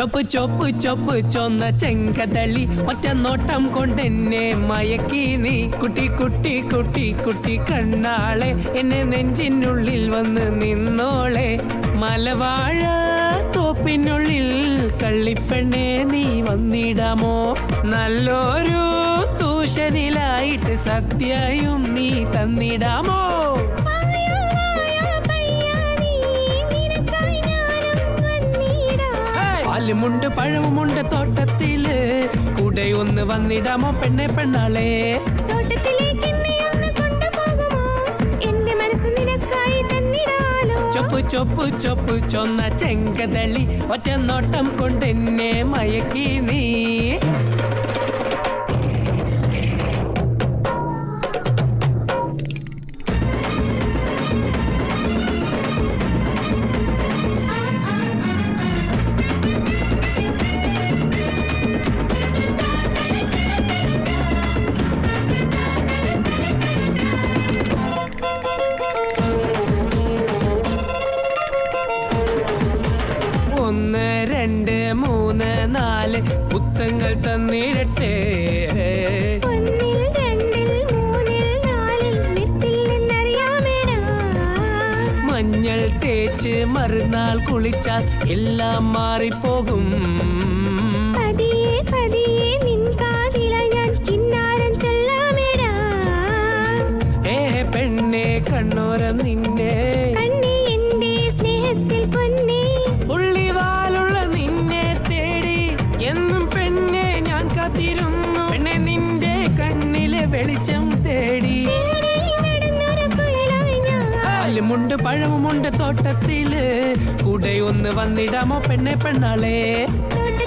ചൊപ്പ് ചൊപ്പ് ചൊപ്പ് ചൊന്ന ചെങ്കതളി ഒറ്റ നോട്ടം കൊണ്ടെന്നെ മയക്കി നീ കുട്ടി കുട്ടി കുട്ടി കുട്ടി കണ്ണാളെ എന്നെ നെഞ്ചിനുള്ളിൽ വന്ന് നിന്നോളെ മലവാഴ തോപ്പിനുള്ളിൽ കള്ളിപ്പെണ്ണെ നീ വന്നിടാമോ നല്ലൊരു തൂഷനിലായിട്ട് സദ്യയും നീ തന്നിടാമോ വായോ വായോ പയ്യാ നീ നിനക്കായി ഞാനും വന്നിടാം പാലുമുണ്ട് പഴവുമുണ്ട് തോട്ടത്തില് കൂടെ ഒന്ന് വന്നിടാമോ പെണ്ണെ പെണ്ണാളെ തോട്ടത്തിലേക്ക് എന്നെ ഒന്ന് കൊണ്ടുപോകുമോ എന്റെ മനസ്സ് നിനക്കായി തന്നിടാലോ ചൊപ്പ് ചൊപ്പ് ചൊപ്പ് ചൊന്ന ചെങ്കതളി ഒറ്റ നോട്ടം കൊണ്ട് എന്നെ മയക്കി നീ ഒന്ന് രണ്ട് മൂന്ന് നാല് പുത്തങ്ങൾ തന്നിരട്ടെ ഒന്നിൽ രണ്ടിൽ മൂന്നിൽ നാലിൽ നിർത്തില്ലെന്നറിയാമേടാ മഞ്ഞൾ തേച്ച് മറുനാൾ കുളിച്ചാൽ എല്ലാം മാറിപ്പോകും പതിയെ പതിയെ നിൻ കാതില ഞാൻ കിന്നാരം ചൊല്ലാമേടാ ഏ പെണ്ണെ കണ്ണോരം നിന്നെ കണ്ണി എന്റെ സ്നേഹത്തിൽ പൊന്നേ ഉള്ളിവാലുള്ള നിന്നെ തേടി എന്നും പെണ്ണെ ഞാൻ കാത്തിരുന്നു പെണ്ണെ നിന്റെ കണ്ണിലെ വെളിച്ചം തേടി തേടി നടന്നൊരു കുയിലായി ഞാൻ പാലുമുണ്ട് പഴവുമുണ്ട് തോട്ടത്തില് കൂടെ ഒന്ന് വന്നിടാമോ പെണ്ണെ പെണ്ണാളെ തോട്ട